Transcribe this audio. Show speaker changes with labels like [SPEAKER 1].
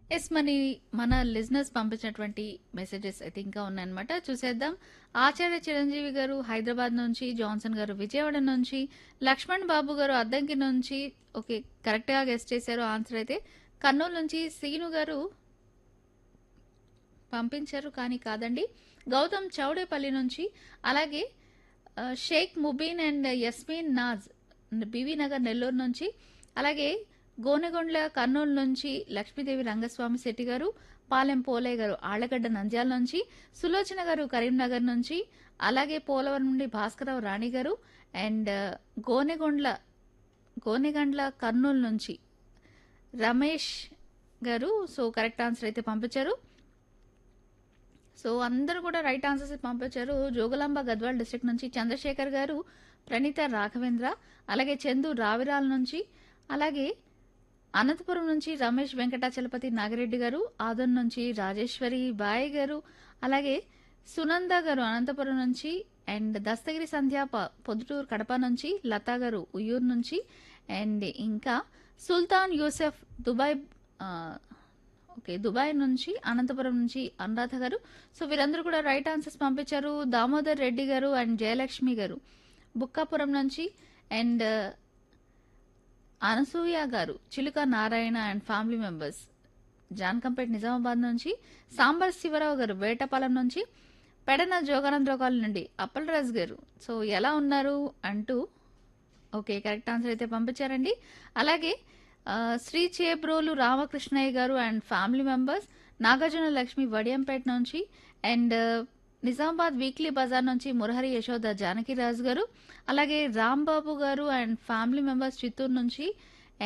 [SPEAKER 1] yes మనీ మన listeners పంపించినటువంటి మెసేజెస్ అయితే ఇంకా ఉన్నాయన్నమాట చూసేద్దాం ఆచార్య చిరంజీవి గారు హైదరాబాద్ నుంచి జాన్సన్ గారు విజయవాడ నుంచి లక్ష్మణ్ బాబు గారు అద్దంకి నుంచి ఓకే కరెక్ట్గా గెస్ట్ చేశారు ఆన్సర్ అయితే కర్నూలు నుంచి సీను గారు పంపించారు కానీ కాదండి గౌతమ్ చౌడేపల్లి నుంచి అలాగే ఆ, షేక్ ముబీన్ అండ్ యస్మీన్ నాజ్ బివి నగర్ నెల్లూరు నుంచి అలాగే గోనెగొండ్ల కర్నూలు నుంచి లక్ష్మీదేవి రంగస్వామి శెట్టి గారు పాలెం పోలయ్య గారు ఆళ్లగడ్డ నంద్యాల నుంచి సులోచన గారు కరీంనగర్ నుంచి అలాగే పోలవరం నుండి భాస్కరరావు రాణి గారు అండ్ గోనెగొండ్ల గోనెగండ్ల కర్నూలు నుంచి రమేష్ గారు సో కరెక్ట్ ఆన్సర్ అయితే పంపించారు సో అందరూ కూడా రైట్ ఆన్సర్స్ పంపించారు జోగులాంబ గద్వాల్ డిస్ట్రిక్ట్ నుంచి చంద్రశేఖర్ గారు ప్రణీత రాఘవేంద్ర అలాగే చందు రావిరాల నుంచి అలాగే అనంతపురం నుంచి రమేష్ వెంకటాచలపతి నాగిరెడ్డి గారు ఆదన్ నుంచి రాజేశ్వరి బాయ్ గారు అలాగే సునంద గారు అనంతపురం నుంచి అండ్ దస్తగిరి సంధ్య ప- పొద్దుటూరు కడప నుంచి లతా గారు ఉయ్యూరు నుంచి అండ్ ఇంకా సుల్తాన్ యూసెఫ్ దుబాయ్ ఆ, ఓకే దుబాయ్ నుంచి అనంతపురం నుంచి అనురాధ గారు సో వీరందరూ కూడా రైట్ ఆన్సర్స్ పంపించారు దామోదర్ రెడ్డి గారు అండ్ జయలక్ష్మి గారు బుక్కాపురం నుంచి అండ్ అనసూయ గారు Chiluka Narayana and family members Jankampet Nizamabad నుంచి సాంబర్ శివరావు గారు వేటపాలెం నుంచి పెడన జోగానంద్రోకాల నుండి అప్పలరాజు గారు సో ఎలా ఉన్నారు అంటూ ఓకే కరెక్ట్ ఆన్సర్ అయితే పంపించారండి అలాగే ఆ, శ్రీ చేబ్రోలు రామకృష్ణయ్య గారు and family members Nagarjuna Lakshmi Vadiyampeta నుంచి అండ్ నిజామాబాద్ వీక్లీ బజార్ నుంచి మురహరి యశోద జానకిరాజు గారు అలాగే రాంబాబు గారు అండ్ ఫ్యామిలీ మెంబర్స్ చిత్తూరు నుంచి